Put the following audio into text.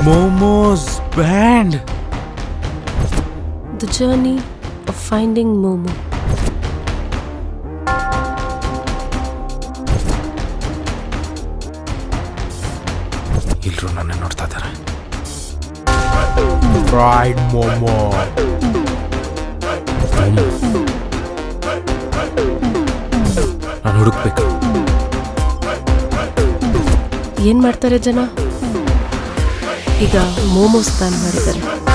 Momos band The journey of finding Momo. ಎಲ್ರು ನನ್ನ ನೋಡ್ತಾ ಇದ್ದಾರೆ ಫ್ರೈಡ್ ಮೋಮೋ ನಾನು ಹುಡುಕ್ಬೇಕು ಏನ್ ಮಾಡ್ತಾರೆ ಜನ ಈಗ ಮೋಮೋಸ್ ಬ್ಯಾನ್ ಮಾಡಿದ್ದಾರೆ